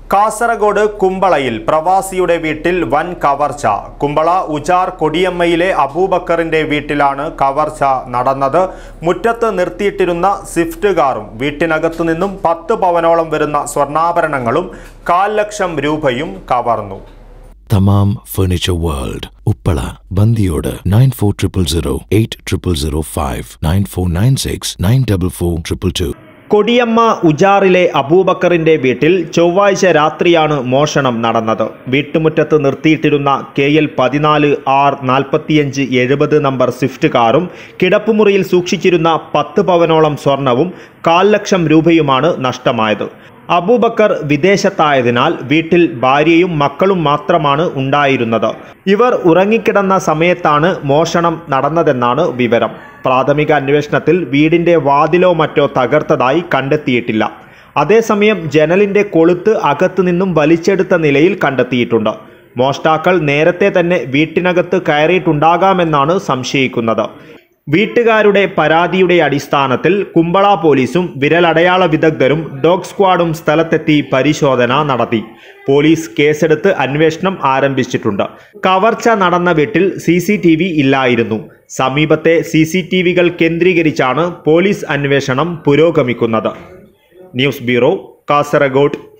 കാസർഗോഡ് കുമ്പളയിൽ പ്രവാസിയുടെ വീട്ടിൽ വൻ കവർച്ച കുമ്പള ഉജാർ കൊടിയമ്മയിലെ അബൂബക്കറിന്റെ വീട്ടിലാണ് കവർച്ച നടന്നത് മുറ്റത്ത് നിർത്തിയിട്ടിരുന്ന സ്വിഫ്റ്റ് കാറും വീട്ടിനകത്തു നിന്നും പത്ത് പവനോളം വരുന്ന സ്വർണ്ണാഭരണങ്ങളും കാൽ ലക്ഷം രൂപയും കവർന്നു Thamam furniture world Uppala Bandiyod nine four triple zero eight triple zero five nine four nine six nine double four triple two Kodiyamma ഉജാറിലെ അബൂബക്കറിന്റെ വീട്ടിൽ ചൊവ്വാഴ്ച രാത്രിയാണ് മോഷണം നടന്നത് വീട്ടുമുറ്റത്ത് നിർത്തിയിട്ടിരുന്ന കെ എൽ പതിനാല് ആർ നാൽപ്പത്തിയഞ്ച് എഴുപത് നമ്പർ സ്വിഫ്റ്റ് കാറും കിടപ്പുമുറിയിൽ സൂക്ഷിച്ചിരുന്ന പത്ത് പവനോളം സ്വർണവും കാൽ ലക്ഷം രൂപയുമാണ് നഷ്ടമായത് അബൂബക്കർ വിദേശത്തായതിനാൽ വീട്ടിൽ ഭാര്യയും മക്കളും മാത്രമാണ് ഉണ്ടായിരുന്നത് ഇവർ ഉറങ്ങിക്കിടന്ന സമയത്താണ് മോഷണം നടന്നതെന്നാണ് വിവരം പ്രാഥമിക അന്വേഷണത്തിൽ വീടിന്റെ വാതിലോ മറ്റോ തകർത്തതായി കണ്ടെത്തിയിട്ടില്ല അതേസമയം ജനലിന്റെ കൊളുത്ത് അകത്തു നിന്നും വലിച്ചെടുത്ത നിലയിൽ കണ്ടെത്തിയിട്ടുണ്ട് മോഷ്ടാക്കൾ നേരത്തെ തന്നെ വീട്ടിനകത്ത് കയറിയിട്ടുണ്ടാകാമെന്നാണ് സംശയിക്കുന്നത് വീട്ടുകാരുടെ പരാതിയുടെ അടിസ്ഥാനത്തിൽ കുമ്പള പോലീസും വിരലടയാള വിദഗ്ധരും ഡോഗ് സ്ക്വാഡും സ്ഥലത്തെത്തി പരിശോധന നടത്തി പോലീസ് കേസെടുത്ത് അന്വേഷണം ആരംഭിച്ചിട്ടുണ്ട് കവർച്ച നടന്ന വീട്ടിൽ സി സി ടി വി ഇല്ലായിരുന്നു സമീപത്തെ സി സി ടി വികൾ കേന്ദ്രീകരിച്ചാണ് പോലീസ് അന്വേഷണം പുരോഗമിക്കുന്നത് ന്യൂസ് ബ്യൂറോ കാസർഗോഡ്